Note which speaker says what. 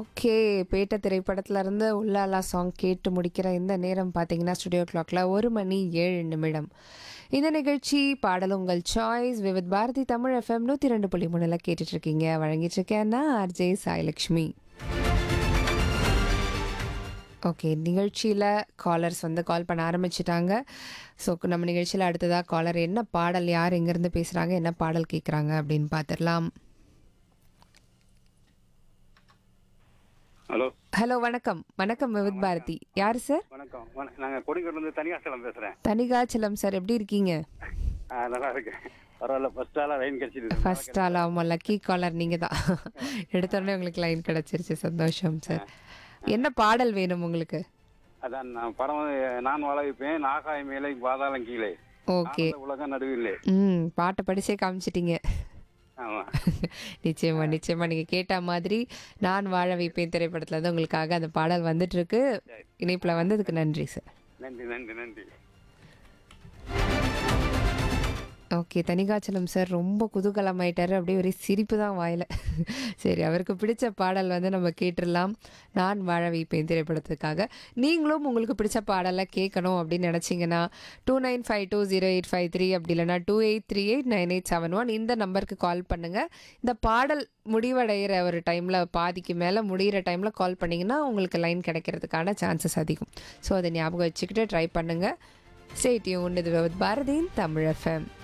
Speaker 1: okay பேட்ட திரைப்படத்துல இருந்து உள்ளாலா song கேட்டு முடிக்கிற இந்த நேரம் பார்த்தீங்கன்னா ஸ்டுடியோ கிளாக்ல ஒரு மணி ஏழு நிமிடம் இந்த நிகழ்ச்சி பாடல் உங்கள் சாய்ஸ் விவித் பாரதி தமிழ் எஃப்எம் நூற்றி ரெண்டு புள்ளி மூணில் கேட்டுட்டு இருக்கீங்க வழங்கிட்டு இருக்கேன் நான் ஆர்ஜே சாய்லக்ஷ்மி ஓகே நிகழ்ச்சியில் காலர்ஸ் வந்து கால் பண்ண ஆரம்பிச்சிட்டாங்க ஸோ நம்ம நிகழ்ச்சியில் அடுத்ததாக காலர் என்ன பாடல் யார் எங்கேருந்து பேசுகிறாங்க என்ன பாடல் கேட்குறாங்க அப்படின்னு பார்த்துடலாம்
Speaker 2: ஹலோ
Speaker 1: ஹலோ வணக்கம் வணக்கம் விவித் பாரதி யார் சார்
Speaker 2: வணக்கம் வண- நாங்க கொடிக்கட்டிலிருந்து தனியாசலம் பேசுறேன்
Speaker 1: தனிகாச்சலம் சார் எப்படி இருக்கீங்க
Speaker 2: ஆ, நல்லா இருக்கேன் பரவாயில்ல ஃபர்ஸ்ட் ஆளா லைன் கிடைச்சிது
Speaker 1: ஃபர்ஸ்ட் ஆள் ஆமாம் லக்கி காலர் நீங்கள் தான் எடுத்தோடனே உங்களுக்கு லைன் கிடச்சிருச்சு சந்தோஷம் சார் என்ன பாடல் வேணும் உங்களுக்கு
Speaker 2: அதான் நான் படம் வந்து நான் வாழ வைப்பேன் நாகாய் மேலே பாதாளம் கீழே
Speaker 1: ஓகே
Speaker 2: ஆனந்த உலகம் நடுவில்லை
Speaker 1: ம் பாட்டை படிச்சே காமிச்சிட்டீங்க
Speaker 2: ஆமா
Speaker 1: நிச்சயமா நிச்சயமா நீங்க கேட்ட மாதிரி நான் வாழ வைப்பேன் திரைப்படத்துல இருந்து உங்களுக்காக அந்த பாடல் வந்துட்டு இருக்கு இணைப்புல வந்ததுக்கு நன்றி சார்
Speaker 2: நன்றி நன்றி நன்றி
Speaker 1: ஓகே தனிகாச்சலம் சார் ரொம்ப குதூகலமாயிட்டாரு அப்படியே ஒரே சிரிப்பு தான் வாயில சரி அவருக்கு பிடிச்ச பாடல் வந்து நம்ம கேட்டுடலாம் நான் வாழ வைப்பேன் திரைப்படத்துக்காக நீங்களும் உங்களுக்கு பிடிச்ச பாடலை கேட்கணும் அப்படின்னு நினச்சிங்கன்னா two nine five two zero eight five three அப்படி இல்லைனா two eight three eight nine eight seven one இந்த நம்பருக்கு கால் பண்ணுங்கள் இந்த பாடல் முடிவடைகிற ஒரு டைமில் பாதிக்கு மேலே முடிகிற டைமில் கால் பண்ணிங்கன்னா உங்களுக்கு லைன் கிடைக்கிறதுக்கான சான்சஸ் அதிகம் ஸோ அதை ஞாபகம் வச்சுக்கிட்டு ட்ரை பண்ணுங்கள் ஸ்டேட்யூன் இது பாரதியின் தமிழ் எஃப்எம்